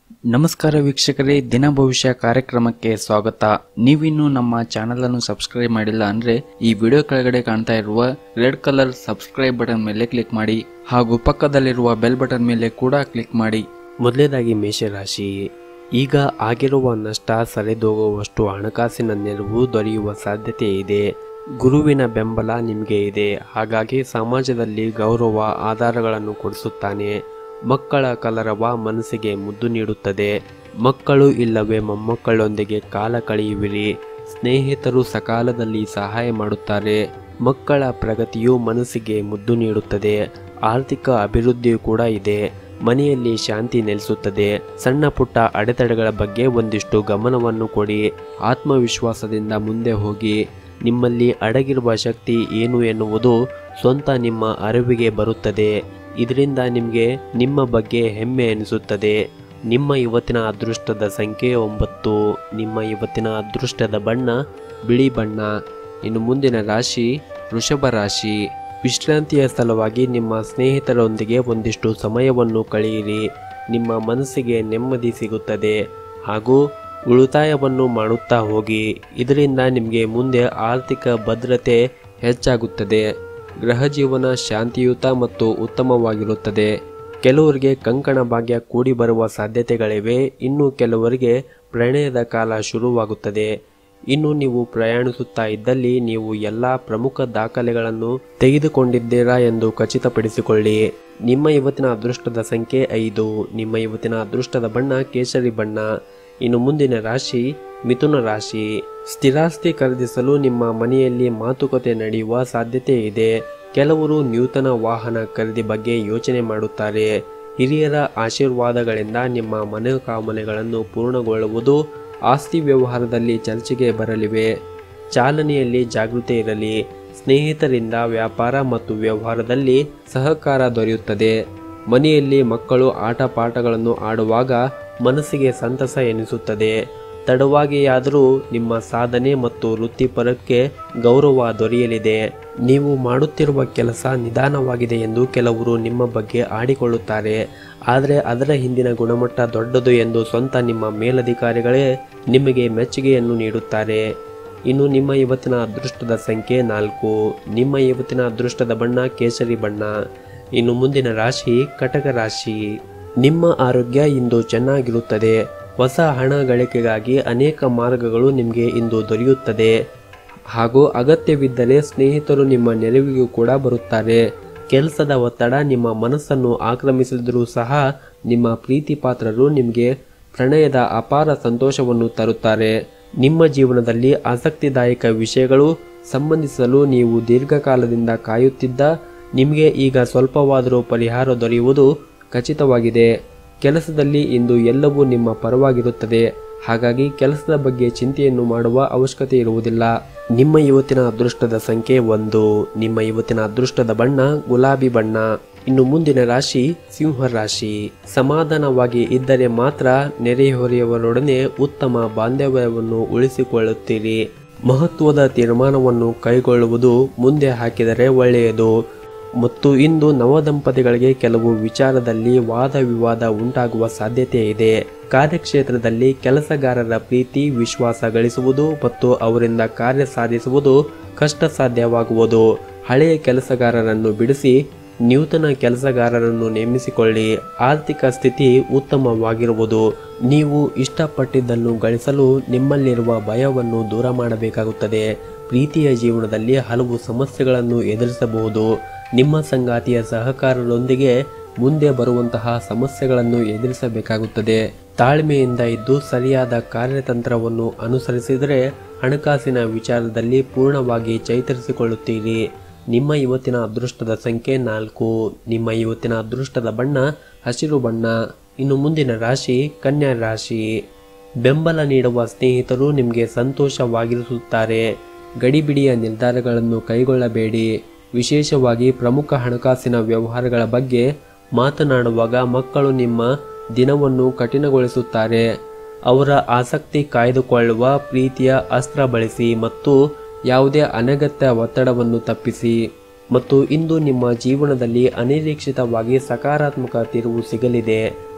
ನಮಸ್ಕಾರ ವೀಕ್ಷಕರೇ ದಿನ ಭವಿಷ್ಯ ಕಾರ್ಯಕ್ರಮಕ್ಕೆ ಸ್ವಾಗತ ನೀವಿನ್ನು ನಮ್ಮ ಚಾನಲ್ ಅನ್ನು ಸಬ್ಸ್ಕ್ರೈಬ್ ಮಾಡಿಲ್ಲ ಅಂದ್ರೆ ಈ ವಿಡಿಯೋ ಕೆಳಗಡೆ ಕಾಣ್ತಾ ಇರುವ ರೆಡ್ ಕಲರ್ ಸಬ್ಸ್ಕ್ರೈಬ್ ಬಟನ್ ಮೇಲೆ ಕ್ಲಿಕ್ ಮಾಡಿ ಹಾಗೂ ಪಕ್ಕದಲ್ಲಿರುವ ಬೆಲ್ ಬಟನ್ ಮೇಲೆ ಕೂಡ ಕ್ಲಿಕ್ ಮಾಡಿ ಮೊದಲನೇದಾಗಿ ಮೇಷರಾಶಿ ಈಗ ಆಗಿರುವ ನಷ್ಟ ಸರಿದೋಗುವಷ್ಟು ಹಣಕಾಸಿನ ನೆರವು ದೊರೆಯುವ ಸಾಧ್ಯತೆ ಇದೆ ಗುರುವಿನ ಬೆಂಬಲ ನಿಮಗೆ ಇದೆ ಹಾಗಾಗಿ ಸಮಾಜದಲ್ಲಿ ಗೌರವ ಆಧಾರಗಳನ್ನು ಕೊಡಿಸುತ್ತಾನೆ ಮಕ್ಕಳ ಕಲರವ ಮನಸ್ಸಿಗೆ ಮುದ್ದು ನೀಡುತ್ತದೆ ಮಕ್ಕಳು ಇಲ್ಲವೇ ಮೊಮ್ಮಕ್ಕಳೊಂದಿಗೆ ಕಾಲ ಕಳೆಯುವಿರಿ ಸ್ನೇಹಿತರು ಸಕಾಲದಲ್ಲಿ ಸಹಾಯ ಮಾಡುತ್ತಾರೆ ಮಕ್ಕಳ ಪ್ರಗತಿಯು ಮನಸ್ಸಿಗೆ ಮುದ್ದು ನೀಡುತ್ತದೆ ಆರ್ಥಿಕ ಅಭಿವೃದ್ಧಿಯೂ ಕೂಡ ಇದೆ ಮನೆಯಲ್ಲಿ ಶಾಂತಿ ನೆಲೆಸುತ್ತದೆ ಸಣ್ಣ ಪುಟ್ಟ ಅಡೆತಡೆಗಳ ಬಗ್ಗೆ ಒಂದಿಷ್ಟು ಗಮನವನ್ನು ಕೊಡಿ ಆತ್ಮವಿಶ್ವಾಸದಿಂದ ಮುಂದೆ ಹೋಗಿ ನಿಮ್ಮಲ್ಲಿ ಅಡಗಿರುವ ಶಕ್ತಿ ಏನು ಎನ್ನುವುದು ಸ್ವಂತ ನಿಮ್ಮ ಅರಿವಿಗೆ ಬರುತ್ತದೆ ಇದರಿಂದ ನಿಮಗೆ ನಿಮ್ಮ ಬಗ್ಗೆ ಹೆಮ್ಮೆ ಎನಿಸುತ್ತದೆ ನಿಮ್ಮ ಇವತ್ತಿನ ಅದೃಷ್ಟದ ಸಂಖ್ಯೆ ಒಂಬತ್ತು ನಿಮ್ಮ ಇವತ್ತಿನ ಅದೃಷ್ಟದ ಬಣ್ಣ ಬಿಳಿ ಬಣ್ಣ ಇನ್ನು ಮುಂದಿನ ರಾಶಿ ವೃಷಭ ರಾಶಿ ವಿಶ್ರಾಂತಿಯ ಸಲುವಾಗಿ ನಿಮ್ಮ ಸ್ನೇಹಿತರೊಂದಿಗೆ ಒಂದಿಷ್ಟು ಸಮಯವನ್ನು ಕಳೆಯಿರಿ ನಿಮ್ಮ ಮನಸ್ಸಿಗೆ ನೆಮ್ಮದಿ ಸಿಗುತ್ತದೆ ಹಾಗೂ ಉಳಿತಾಯವನ್ನು ಮಾಡುತ್ತಾ ಹೋಗಿ ಇದರಿಂದ ನಿಮಗೆ ಮುಂದೆ ಆರ್ಥಿಕ ಭದ್ರತೆ ಹೆಚ್ಚಾಗುತ್ತದೆ ಗೃಹ ಜೀವನ ಶಾಂತಿಯುತ ಮತ್ತು ಉತ್ತಮವಾಗಿರುತ್ತದೆ ಕೆಲವರಿಗೆ ಕಂಕಣ ಭಾಗ್ಯ ಕೂಡಿ ಬರುವ ಸಾಧ್ಯತೆಗಳಿವೆ ಇನ್ನು ಕೆಲವರಿಗೆ ಪ್ರಣಯದ ಕಾಲ ಶುರುವಾಗುತ್ತದೆ ಇನ್ನು ನೀವು ಪ್ರಯಾಣಿಸುತ್ತಾ ಇದ್ದಲ್ಲಿ ನೀವು ಎಲ್ಲ ಪ್ರಮುಖ ದಾಖಲೆಗಳನ್ನು ತೆಗೆದುಕೊಂಡಿದ್ದೀರಾ ಎಂದು ಖಚಿತಪಡಿಸಿಕೊಳ್ಳಿ ನಿಮ್ಮ ಇವತ್ತಿನ ಅದೃಷ್ಟದ ಸಂಖ್ಯೆ ಐದು ನಿಮ್ಮ ಇವತ್ತಿನ ಅದೃಷ್ಟದ ಬಣ್ಣ ಕೇಸರಿ ಬಣ್ಣ ಇನ್ನು ಮುಂದಿನ ರಾಶಿ ಮಿಥುನ ರಾಶಿ ಸ್ಥಿರಾಸ್ತಿ ಖರೀದಿಸಲು ನಿಮ್ಮ ಮನೆಯಲ್ಲಿ ಮಾತುಕತೆ ನಡೆಯುವ ಸಾಧ್ಯತೆ ಇದೆ ಕೆಲವರು ನೂತನ ವಾಹನ ಖರೀದಿ ಬಗ್ಗೆ ಯೋಚನೆ ಮಾಡುತ್ತಾರೆ ಹಿರಿಯರ ಆಶೀರ್ವಾದಗಳಿಂದ ನಿಮ್ಮ ಮನೋಕಾಮನೆಗಳನ್ನು ಪೂರ್ಣಗೊಳ್ಳುವುದು ಆಸ್ತಿ ವ್ಯವಹಾರದಲ್ಲಿ ಚರ್ಚೆಗೆ ಬರಲಿವೆ ಚಾಲನೆಯಲ್ಲಿ ಜಾಗೃತಿ ಇರಲಿ ಸ್ನೇಹಿತರಿಂದ ವ್ಯಾಪಾರ ಮತ್ತು ವ್ಯವಹಾರದಲ್ಲಿ ಸಹಕಾರ ದೊರೆಯುತ್ತದೆ ಮನೆಯಲ್ಲಿ ಮಕ್ಕಳು ಆಟ ಪಾಠಗಳನ್ನು ಆಡುವಾಗ ಮನಸ್ಸಿಗೆ ಸಂತಸ ಎನಿಸುತ್ತದೆ ತಡವಾಗಿಯಾದರೂ ನಿಮ್ಮ ಸಾಧನೆ ಮತ್ತು ವೃತ್ತಿಪರಕ್ಕೆ ಗೌರವ ದೊರೆಯಲಿದೆ ನೀವು ಮಾಡುತ್ತಿರುವ ಕೆಲಸ ನಿಧಾನವಾಗಿದೆ ಎಂದು ಕೆಲವರು ನಿಮ್ಮ ಬಗ್ಗೆ ಆಡಿಕೊಳ್ಳುತ್ತಾರೆ ಆದರೆ ಅದರ ಹಿಂದಿನ ಗುಣಮಟ್ಟ ದೊಡ್ಡದು ಎಂದು ಸ್ವಂತ ನಿಮ್ಮ ಮೇಲಧಿಕಾರಿಗಳೇ ನಿಮಗೆ ಮೆಚ್ಚುಗೆಯನ್ನು ನೀಡುತ್ತಾರೆ ಇನ್ನು ನಿಮ್ಮ ಇವತ್ತಿನ ಅದೃಷ್ಟದ ಸಂಖ್ಯೆ ನಾಲ್ಕು ನಿಮ್ಮ ಇವತ್ತಿನ ಅದೃಷ್ಟದ ಬಣ್ಣ ಕೇಸರಿ ಬಣ್ಣ ಇನ್ನು ಮುಂದಿನ ರಾಶಿ ಕಟಕ ರಾಶಿ ನಿಮ್ಮ ಆರೋಗ್ಯ ಇಂದು ಚೆನ್ನಾಗಿರುತ್ತದೆ ಹೊಸ ಹಣ ಗಳಿಕೆಗಾಗಿ ಅನೇಕ ಮಾರ್ಗಗಳು ನಿಮಗೆ ಇಂದು ದೊರೆಯುತ್ತದೆ ಹಾಗೂ ಅಗತ್ಯವಿದ್ದರೆ ಸ್ನೇಹಿತರು ನಿಮ್ಮ ನೆರವಿಗೂ ಕೂಡ ಬರುತ್ತಾರೆ ಕೆಲಸದ ಒತ್ತಡ ನಿಮ್ಮ ಮನಸ್ಸನ್ನು ಆಕ್ರಮಿಸಿದರೂ ಸಹ ನಿಮ್ಮ ಪ್ರೀತಿ ಪಾತ್ರರು ನಿಮಗೆ ಪ್ರಣಯದ ಅಪಾರ ಸಂತೋಷವನ್ನು ತರುತ್ತಾರೆ ನಿಮ್ಮ ಜೀವನದಲ್ಲಿ ಆಸಕ್ತಿದಾಯಕ ವಿಷಯಗಳು ಸಂಬಂಧಿಸಲು ನೀವು ದೀರ್ಘಕಾಲದಿಂದ ಕಾಯುತ್ತಿದ್ದ ನಿಮಗೆ ಈಗ ಸ್ವಲ್ಪವಾದರೂ ಪರಿಹಾರ ದೊರೆಯುವುದು ಖಚಿತವಾಗಿದೆ ಕೆಲಸದಲ್ಲಿ ಇಂದು ಎಲ್ಲವೂ ನಿಮ್ಮ ಪರವಾಗಿರುತ್ತದೆ ಹಾಗಾಗಿ ಕೆಲಸದ ಬಗ್ಗೆ ಚಿಂತೆಯನ್ನು ಮಾಡುವ ಅವಶ್ಯಕತೆ ಇರುವುದಿಲ್ಲ ನಿಮ್ಮ ಇವತ್ತಿನ ಅದೃಷ್ಟದ ಸಂಖ್ಯೆ ಒಂದು ನಿಮ್ಮ ಇವತ್ತಿನ ಅದೃಷ್ಟದ ಬಣ್ಣ ಗುಲಾಬಿ ಬಣ್ಣ ಇನ್ನು ಮುಂದಿನ ರಾಶಿ ಸಿಂಹ ರಾಶಿ ಸಮಾಧಾನವಾಗಿ ಇದ್ದರೆ ಮಾತ್ರ ನೆರೆಹೊರೆಯವರೊಡನೆ ಉತ್ತಮ ಬಾಂಧವ್ಯವನ್ನು ಉಳಿಸಿಕೊಳ್ಳುತ್ತೀರಿ ಮಹತ್ವದ ತೀರ್ಮಾನವನ್ನು ಕೈಗೊಳ್ಳುವುದು ಮುಂದೆ ಹಾಕಿದರೆ ಒಳ್ಳೆಯದು ಮತ್ತು ಇಂದು ನವದಂಪತಿಗಳಿಗೆ ಕೆಲವು ವಿಚಾರದಲ್ಲಿ ವಾದ ವಿವಾದ ಉಂಟಾಗುವ ಸಾಧ್ಯತೆ ಇದೆ ಕಾರ್ಯಕ್ಷೇತ್ರದಲ್ಲಿ ಕೆಲಸಗಾರರ ಪ್ರೀತಿ ವಿಶ್ವಾಸ ಗಳಿಸುವುದು ಮತ್ತು ಅವರಿಂದ ಕಾರ್ಯ ಸಾಧಿಸುವುದು ಕಷ್ಟ ಸಾಧ್ಯವಾಗುವುದು ಹಳೆಯ ಕೆಲಸಗಾರರನ್ನು ಬಿಡಿಸಿ ನೂತನ ಕೆಲಸಗಾರರನ್ನು ನೇಮಿಸಿಕೊಳ್ಳಿ ಆರ್ಥಿಕ ಸ್ಥಿತಿ ಉತ್ತಮವಾಗಿರುವುದು ನೀವು ಇಷ್ಟಪಟ್ಟಿದ್ದನ್ನು ಗಳಿಸಲು ನಿಮ್ಮಲ್ಲಿರುವ ಭಯವನ್ನು ದೂರ ಮಾಡಬೇಕಾಗುತ್ತದೆ ಪ್ರೀತಿಯ ಜೀವನದಲ್ಲಿ ಹಲವು ಸಮಸ್ಯೆಗಳನ್ನು ಎದುರಿಸಬಹುದು ನಿಮ್ಮ ಸಂಗಾತಿಯ ಸಹಕಾರದೊಂದಿಗೆ ಮುಂದೆ ಬರುವಂತಹ ಸಮಸ್ಯೆಗಳನ್ನು ಎದುರಿಸಬೇಕಾಗುತ್ತದೆ ತಾಳ್ಮೆಯಿಂದ ಇದ್ದು ಸರಿಯಾದ ಕಾರ್ಯತಂತ್ರವನ್ನು ಅನುಸರಿಸಿದರೆ ಹಣಕಾಸಿನ ವಿಚಾರದಲ್ಲಿ ಪೂರ್ಣವಾಗಿ ಚೈತರಿಸಿಕೊಳ್ಳುತ್ತೀರಿ ನಿಮ್ಮ ಇವತ್ತಿನ ಅದೃಷ್ಟದ ಸಂಖ್ಯೆ ನಾಲ್ಕು ನಿಮ್ಮ ಇವತ್ತಿನ ಅದೃಷ್ಟದ ಬಣ್ಣ ಹಸಿರು ಬಣ್ಣ ಇನ್ನು ಮುಂದಿನ ರಾಶಿ ಕನ್ಯಾ ರಾಶಿ ಬೆಂಬಲ ನೀಡುವ ಸ್ನೇಹಿತರು ನಿಮಗೆ ಸಂತೋಷವಾಗಿರಿಸುತ್ತಾರೆ ಗಡಿಬಿಡಿಯ ನಿರ್ಧಾರಗಳನ್ನು ಕೈಗೊಳ್ಳಬೇಡಿ ವಿಶೇಷವಾಗಿ ಪ್ರಮುಖ ಹಣಕಾಸಿನ ವ್ಯವಹಾರಗಳ ಬಗ್ಗೆ ಮಾತನಾಡುವಾಗ ಮಕ್ಕಳು ನಿಮ್ಮ ದಿನವನ್ನು ಕಠಿಣಗೊಳಿಸುತ್ತಾರೆ ಅವರ ಆಸಕ್ತಿ ಕಾಯ್ದುಕೊಳ್ಳುವ ಪ್ರೀತಿಯ ಅಸ್ತ್ರ ಬಳಸಿ ಮತ್ತು ಯಾವುದೇ ಅನಗತ್ಯ ಒತ್ತಡವನ್ನು ತಪ್ಪಿಸಿ ಮತ್ತು ಇಂದು ನಿಮ್ಮ ಜೀವನದಲ್ಲಿ ಅನಿರೀಕ್ಷಿತವಾಗಿ ಸಕಾರಾತ್ಮಕ ತಿರುವು ಸಿಗಲಿದೆ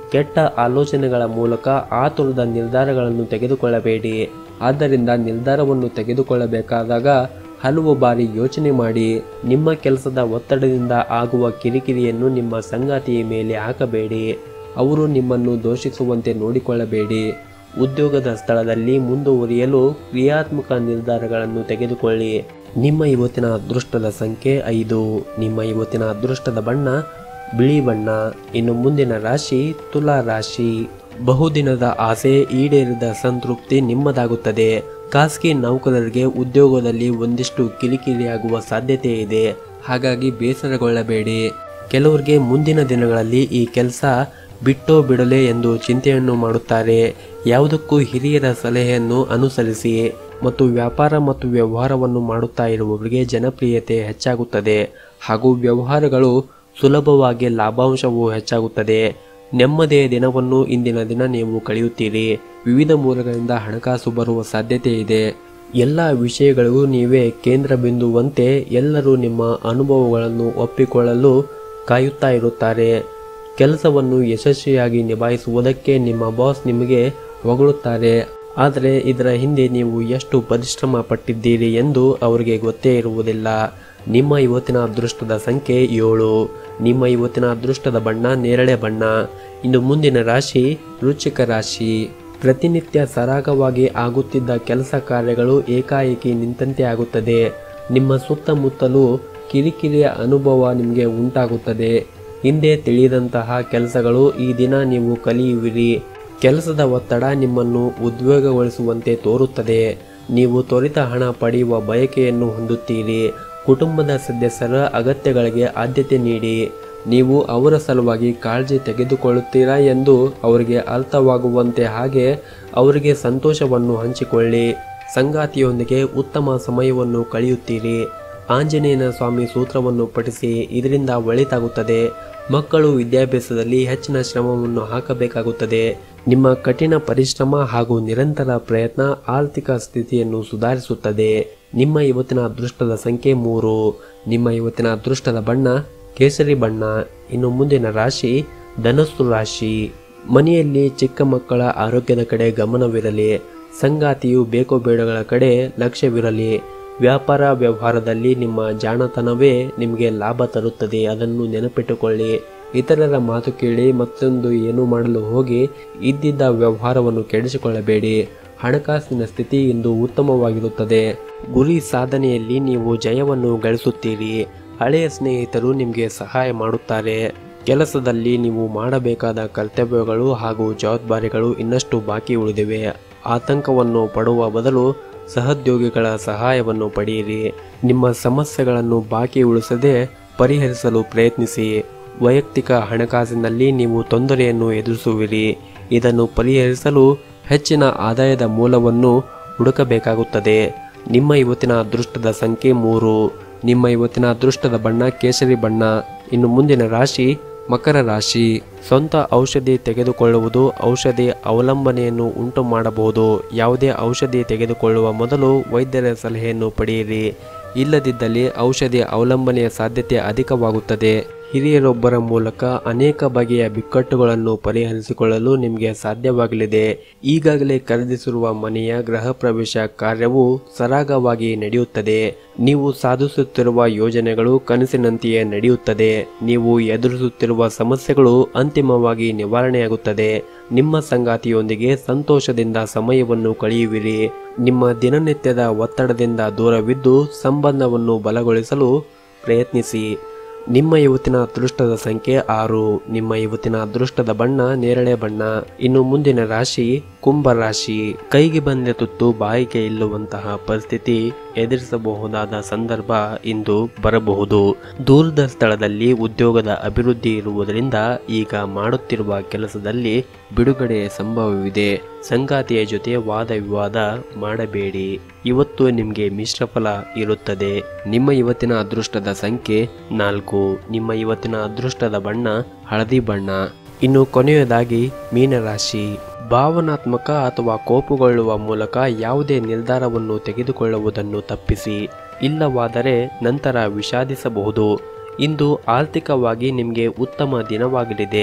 ಕೆಟ್ಟ ಆಲೋಚನೆಗಳ ಮೂಲಕ ಆತುರದ ನಿರ್ಧಾರಗಳನ್ನು ತೆಗೆದುಕೊಳ್ಳಬೇಡಿ ಆದ್ದರಿಂದ ನಿರ್ಧಾರವನ್ನು ತೆಗೆದುಕೊಳ್ಳಬೇಕಾದಾಗ ಹಲವು ಬಾರಿ ಯೋಚನೆ ಮಾಡಿ ನಿಮ್ಮ ಕೆಲಸದ ಒತ್ತಡದಿಂದ ಆಗುವ ಕಿರಿಕಿರಿಯನ್ನು ನಿಮ್ಮ ಸಂಗಾತಿಯ ಮೇಲೆ ಹಾಕಬೇಡಿ ಅವರು ನಿಮ್ಮನ್ನು ದೋಷಿಸುವಂತೆ ನೋಡಿಕೊಳ್ಳಬೇಡಿ ಉದ್ಯೋಗದ ಸ್ಥಳದಲ್ಲಿ ಮುಂದುವರಿಯಲು ಕ್ರಿಯಾತ್ಮಕ ನಿರ್ಧಾರಗಳನ್ನು ತೆಗೆದುಕೊಳ್ಳಿ ನಿಮ್ಮ ಇವತ್ತಿನ ಅದೃಷ್ಟದ ಸಂಖ್ಯೆ ಐದು ನಿಮ್ಮ ಇವತ್ತಿನ ಅದೃಷ್ಟದ ಬಣ್ಣ ಬಿಳಿ ಬಣ್ಣ ಇನ್ನು ಮುಂದಿನ ರಾಶಿ ತುಲಾ ರಾಶಿ ಬಹುದಿನದ ಆಸೆ ಈಡೇರಿದ ಸಂತೃಪ್ತಿ ನಿಮ್ಮದಾಗುತ್ತದೆ ಖಾಸಗಿ ನೌಕರರಿಗೆ ಉದ್ಯೋಗದಲ್ಲಿ ಒಂದಿಷ್ಟು ಕಿರಿಕಿರಿಯಾಗುವ ಸಾಧ್ಯತೆ ಇದೆ ಹಾಗಾಗಿ ಬೇಸರಗೊಳ್ಳಬೇಡಿ ಕೆಲವರಿಗೆ ಮುಂದಿನ ದಿನಗಳಲ್ಲಿ ಈ ಕೆಲಸ ಬಿಟ್ಟೋ ಬಿಡಲೆ ಎಂದು ಚಿಂತೆಯನ್ನು ಮಾಡುತ್ತಾರೆ ಯಾವುದಕ್ಕೂ ಹಿರಿಯರ ಸಲಹೆಯನ್ನು ಅನುಸರಿಸಿ ಮತ್ತು ವ್ಯಾಪಾರ ಮತ್ತು ವ್ಯವಹಾರವನ್ನು ಮಾಡುತ್ತಾ ಇರುವವರಿಗೆ ಜನಪ್ರಿಯತೆ ಹೆಚ್ಚಾಗುತ್ತದೆ ಹಾಗೂ ವ್ಯವಹಾರಗಳು ಸುಲಭವಾಗಿ ಲಾಭಾಂಶವು ಹೆಚ್ಚಾಗುತ್ತದೆ ನೆಮ್ಮದಿಯ ದಿನವನ್ನು ಇಂದಿನ ದಿನ ನೀವು ಕಳೆಯುತ್ತೀರಿ ವಿವಿಧ ಮೂಲಗಳಿಂದ ಹಣಕಾಸು ಬರುವ ಸಾಧ್ಯತೆ ಇದೆ ಎಲ್ಲ ವಿಷಯಗಳಿಗೂ ನೀವೇ ಕೇಂದ್ರ ಬಿಂದುವಂತೆ ಎಲ್ಲರೂ ನಿಮ್ಮ ಅನುಭವಗಳನ್ನು ಒಪ್ಪಿಕೊಳ್ಳಲು ಕಾಯುತ್ತಾ ಇರುತ್ತಾರೆ ಕೆಲಸವನ್ನು ಯಶಸ್ವಿಯಾಗಿ ನಿಭಾಯಿಸುವುದಕ್ಕೆ ನಿಮ್ಮ ಬಾಸ್ ನಿಮಗೆ ಹೊಗಳುತ್ತಾರೆ ಆದರೆ ಇದರ ಹಿಂದೆ ನೀವು ಎಷ್ಟು ಪರಿಶ್ರಮ ಪಟ್ಟಿದ್ದೀರಿ ಎಂದು ಅವರಿಗೆ ಗೊತ್ತೇ ಇರುವುದಿಲ್ಲ ನಿಮ್ಮ ಇವತ್ತಿನ ಅದೃಷ್ಟದ ಸಂಖ್ಯೆ ಏಳು ನಿಮ್ಮ ಇವತ್ತಿನ ಅದೃಷ್ಟದ ಬಣ್ಣ ನೇರಳೆ ಬಣ್ಣ ಇನ್ನು ಮುಂದಿನ ರಾಶಿ ವೃಶ್ಚಿಕ ರಾಶಿ ಪ್ರತಿನಿತ್ಯ ಸರಾಗವಾಗಿ ಆಗುತ್ತಿದ್ದ ಕೆಲಸ ಕಾರ್ಯಗಳು ಏಕಾಏಕಿ ನಿಂತಂತೆ ಆಗುತ್ತದೆ ನಿಮ್ಮ ಸುತ್ತಮುತ್ತಲೂ ಕಿರಿಕಿರಿಯ ಅನುಭವ ನಿಮಗೆ ಉಂಟಾಗುತ್ತದೆ ಹಿಂದೆ ತಿಳಿಯದಂತಹ ಕೆಲಸಗಳು ಈ ದಿನ ನೀವು ಕಲಿಯುವಿರಿ ಕೆಲಸದ ಒತ್ತಡ ನಿಮ್ಮನ್ನು ಉದ್ವೇಗಗೊಳಿಸುವಂತೆ ತೋರುತ್ತದೆ ನೀವು ತ್ವರಿತ ಹಣ ಪಡೆಯುವ ಬಯಕೆಯನ್ನು ಹೊಂದುತ್ತೀರಿ ಕುಟುಂಬದ ಸದಸ್ಯರ ಅಗತ್ಯಗಳಿಗೆ ಆದ್ಯತೆ ನೀಡಿ ನೀವು ಅವರ ಸಲುವಾಗಿ ಕಾಳಜಿ ತೆಗೆದುಕೊಳ್ಳುತ್ತೀರಾ ಎಂದು ಅವರಿಗೆ ಅರ್ಥವಾಗುವಂತೆ ಹಾಗೆ ಅವರಿಗೆ ಸಂತೋಷವನ್ನು ಹಂಚಿಕೊಳ್ಳಿ ಸಂಗಾತಿಯೊಂದಿಗೆ ಉತ್ತಮ ಸಮಯವನ್ನು ಕಳೆಯುತ್ತೀರಿ ಆಂಜನೇಯನ ಸ್ವಾಮಿ ಸೂತ್ರವನ್ನು ಪಠಿಸಿ ಇದರಿಂದ ಒಳಿತಾಗುತ್ತದೆ ಮಕ್ಕಳು ವಿದ್ಯಾಭ್ಯಾಸದಲ್ಲಿ ಹೆಚ್ಚಿನ ಶ್ರಮವನ್ನು ಹಾಕಬೇಕಾಗುತ್ತದೆ ನಿಮ್ಮ ಕಠಿಣ ಪರಿಶ್ರಮ ಹಾಗೂ ನಿರಂತರ ಪ್ರಯತ್ನ ಆರ್ಥಿಕ ಸ್ಥಿತಿಯನ್ನು ಸುಧಾರಿಸುತ್ತದೆ ನಿಮ್ಮ ಇವತ್ತಿನ ಅದೃಷ್ಟದ ಸಂಖ್ಯೆ ಮೂರು ನಿಮ್ಮ ಇವತ್ತಿನ ಅದೃಷ್ಟದ ಬಣ್ಣ ಕೇಸರಿ ಬಣ್ಣ ಇನ್ನು ಮುಂದಿನ ರಾಶಿ ಧನಸ್ಸು ರಾಶಿ ಮನೆಯಲ್ಲಿ ಚಿಕ್ಕ ಮಕ್ಕಳ ಆರೋಗ್ಯದ ಕಡೆ ಗಮನವಿರಲಿ ಸಂಗಾತಿಯು ಬೇಕೋ ಬೇಡಗಳ ಕಡೆ ಲಕ್ಷ್ಯವಿರಲಿ ವ್ಯಾಪಾರ ವ್ಯವಹಾರದಲ್ಲಿ ನಿಮ್ಮ ಜಾಣತನವೇ ನಿಮಗೆ ಲಾಭ ತರುತ್ತದೆ ಅದನ್ನು ನೆನಪಿಟ್ಟುಕೊಳ್ಳಿ ಇತರರ ಮಾತು ಕೇಳಿ ಮತ್ತೊಂದು ಏನು ಮಾಡಲು ಹೋಗಿ ಇದ್ದಿದ್ದ ವ್ಯವಹಾರವನ್ನು ಕೆಡಿಸಿಕೊಳ್ಳಬೇಡಿ ಹಣಕಾಸಿನ ಸ್ಥಿತಿ ಇಂದು ಉತ್ತಮವಾಗಿರುತ್ತದೆ ಗುರಿ ಸಾಧನೆಯಲ್ಲಿ ನೀವು ಜಯವನ್ನು ಗಳಿಸುತ್ತೀರಿ ಹಳೆಯ ಸ್ನೇಹಿತರು ನಿಮಗೆ ಸಹಾಯ ಮಾಡುತ್ತಾರೆ ಕೆಲಸದಲ್ಲಿ ನೀವು ಮಾಡಬೇಕಾದ ಕರ್ತವ್ಯಗಳು ಹಾಗೂ ಜವಾಬ್ದಾರಿಗಳು ಇನ್ನಷ್ಟು ಬಾಕಿ ಉಳಿದಿವೆ ಆತಂಕವನ್ನು ಪಡುವ ಬದಲು ಸಹೋದ್ಯೋಗಿಗಳ ಸಹಾಯವನ್ನು ಪಡೆಯಿರಿ ನಿಮ್ಮ ಸಮಸ್ಯೆಗಳನ್ನು ಬಾಕಿ ಉಳಿಸದೆ ಪರಿಹರಿಸಲು ಪ್ರಯತ್ನಿಸಿ ವೈಯಕ್ತಿಕ ಹಣಕಾಸಿನಲ್ಲಿ ನೀವು ತೊಂದರೆಯನ್ನು ಎದುರಿಸುವಿರಿ ಇದನ್ನು ಪರಿಹರಿಸಲು ಹೆಚ್ಚಿನ ಆದಾಯದ ಮೂಲವನ್ನು ಹುಡುಕಬೇಕಾಗುತ್ತದೆ ನಿಮ್ಮ ಇವತ್ತಿನ ಅದೃಷ್ಟದ ಸಂಖ್ಯೆ ಮೂರು ನಿಮ್ಮ ಇವತ್ತಿನ ಅದೃಷ್ಟದ ಬಣ್ಣ ಕೇಸರಿ ಬಣ್ಣ ಇನ್ನು ಮುಂದಿನ ರಾಶಿ ಮಕರ ರಾಶಿ ಸ್ವಂತ ಔಷಧಿ ತೆಗೆದುಕೊಳ್ಳುವುದು ಔಷಧಿ ಅವಲಂಬನೆಯನ್ನು ಉಂಟು ಮಾಡಬಹುದು ಯಾವುದೇ ಔಷಧಿ ತೆಗೆದುಕೊಳ್ಳುವ ಮೊದಲು ವೈದ್ಯರ ಸಲಹೆಯನ್ನು ಪಡೆಯಿರಿ ಇಲ್ಲದಿದ್ದಲ್ಲಿ ಔಷಧಿ ಅವಲಂಬನೆಯ ಸಾಧ್ಯತೆ ಅಧಿಕವಾಗುತ್ತದೆ ಹಿರಿಯರೊಬ್ಬರ ಮೂಲಕ ಅನೇಕ ಬಗೆಯ ಬಿಕ್ಕಟ್ಟುಗಳನ್ನು ಪರಿಹರಿಸಿಕೊಳ್ಳಲು ನಿಮಗೆ ಸಾಧ್ಯವಾಗಲಿದೆ ಈಗಾಗಲೇ ಖರೀದಿಸಿರುವ ಮನೆಯ ಗೃಹ ಪ್ರವೇಶ ಕಾರ್ಯವು ಸರಾಗವಾಗಿ ನಡೆಯುತ್ತದೆ ನೀವು ಸಾಧಿಸುತ್ತಿರುವ ಯೋಜನೆಗಳು ಕನಸಿನಂತೆಯೇ ನಡೆಯುತ್ತದೆ ನೀವು ಎದುರಿಸುತ್ತಿರುವ ಸಮಸ್ಯೆಗಳು ಅಂತಿಮವಾಗಿ ನಿವಾರಣೆಯಾಗುತ್ತದೆ ನಿಮ್ಮ ಸಂಗಾತಿಯೊಂದಿಗೆ ಸಂತೋಷದಿಂದ ಸಮಯವನ್ನು ಕಳೆಯುವಿರಿ ನಿಮ್ಮ ದಿನನಿತ್ಯದ ಒತ್ತಡದಿಂದ ದೂರವಿದ್ದು ಸಂಬಂಧವನ್ನು ಬಲಗೊಳಿಸಲು ಪ್ರಯತ್ನಿಸಿ ನಿಮ್ಮ ಇವತ್ತಿನ ಅದೃಷ್ಟದ ಸಂಖ್ಯೆ ಆರು ನಿಮ್ಮ ಇವತ್ತಿನ ಅದೃಷ್ಟದ ಬಣ್ಣ ನೇರಳೆ ಬಣ್ಣ ಇನ್ನು ಮುಂದಿನ ರಾಶಿ ಕುಂಭ ರಾಶಿ ಕೈಗೆ ಬಂದ ತುತ್ತು ಬಾಯಿಗೆ ಇಲ್ಲುವಂತಹ ಪರಿಸ್ಥಿತಿ ಎದುರಿಸಬಹುದಾದ ಸಂದರ್ಭ ಇಂದು ಬರಬಹುದು ದೂರದ ಸ್ಥಳದಲ್ಲಿ ಉದ್ಯೋಗದ ಅಭಿವೃದ್ಧಿ ಇರುವುದರಿಂದ ಈಗ ಮಾಡುತ್ತಿರುವ ಕೆಲಸದಲ್ಲಿ ಬಿಡುಗಡೆಯ ಸಂಭವವಿದೆ ಸಂಗಾತಿಯ ಜೊತೆ ವಾದ ವಿವಾದ ಮಾಡಬೇಡಿ ಇವತ್ತು ನಿಮಗೆ ಮಿಶ್ರ ಫಲ ಇರುತ್ತದೆ ನಿಮ್ಮ ಇವತ್ತಿನ ಅದೃಷ್ಟದ ಸಂಖ್ಯೆ ನಾಲ್ಕು ನಿಮ್ಮ ಇವತ್ತಿನ ಅದೃಷ್ಟದ ಬಣ್ಣ ಹಳದಿ ಬಣ್ಣ ಇನ್ನು ಕೊನೆಯದಾಗಿ ಮೀನರಾಶಿ ಭಾವನಾತ್ಮಕ ಅಥವಾ ಕೋಪಗೊಳ್ಳುವ ಮೂಲಕ ಯಾವುದೇ ನಿರ್ಧಾರವನ್ನು ತೆಗೆದುಕೊಳ್ಳುವುದನ್ನು ತಪ್ಪಿಸಿ ಇಲ್ಲವಾದರೆ ನಂತರ ವಿಷಾದಿಸಬಹುದು ಇಂದು ಆರ್ಥಿಕವಾಗಿ ನಿಮಗೆ ಉತ್ತಮ ದಿನವಾಗಲಿದೆ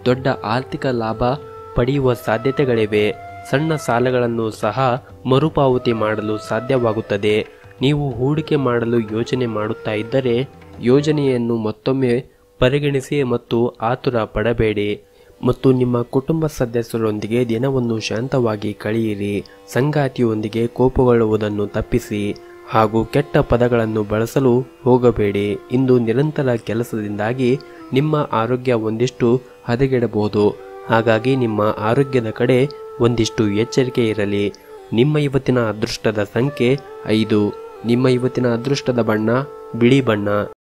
ದೊಡ್ಡ ಆರ್ಥಿಕ ಲಾಭ ಪಡೆಯುವ ಸಾಧ್ಯತೆಗಳಿವೆ ಸಣ್ಣ ಸಾಲಗಳನ್ನು ಸಹ ಮರುಪಾವತಿ ಮಾಡಲು ಸಾಧ್ಯವಾಗುತ್ತದೆ ನೀವು ಹೂಡಿಕೆ ಮಾಡಲು ಯೋಜನೆ ಮಾಡುತ್ತಾ ಇದ್ದರೆ ಯೋಜನೆಯನ್ನು ಮತ್ತೊಮ್ಮೆ ಪರಿಗಣಿಸಿ ಮತ್ತು ಆತುರ ಪಡಬೇಡಿ ಮತ್ತು ನಿಮ್ಮ ಕುಟುಂಬ ಸದಸ್ಯರೊಂದಿಗೆ ದಿನವನ್ನು ಶಾಂತವಾಗಿ ಕಳೆಯಿರಿ ಸಂಗಾತಿಯೊಂದಿಗೆ ಕೋಪಗೊಳ್ಳುವುದನ್ನು ತಪ್ಪಿಸಿ ಹಾಗೂ ಕೆಟ್ಟ ಪದಗಳನ್ನು ಬಳಸಲು ಹೋಗಬೇಡಿ ಇಂದು ನಿರಂತರ ಕೆಲಸದಿಂದಾಗಿ ನಿಮ್ಮ ಆರೋಗ್ಯ ಒಂದಿಷ್ಟು ಹದಗೆಡಬಹುದು ಹಾಗಾಗಿ ನಿಮ್ಮ ಆರೋಗ್ಯದ ಕಡೆ ಒಂದಿಷ್ಟು ಎಚ್ಚರಿಕೆ ಇರಲಿ ನಿಮ್ಮ ಇವತ್ತಿನ ಅದೃಷ್ಟದ ಸಂಖ್ಯೆ ಐದು ನಿಮ್ಮ ಇವತ್ತಿನ ಅದೃಷ್ಟದ ಬಣ್ಣ ಬಿಳಿ ಬಣ್ಣ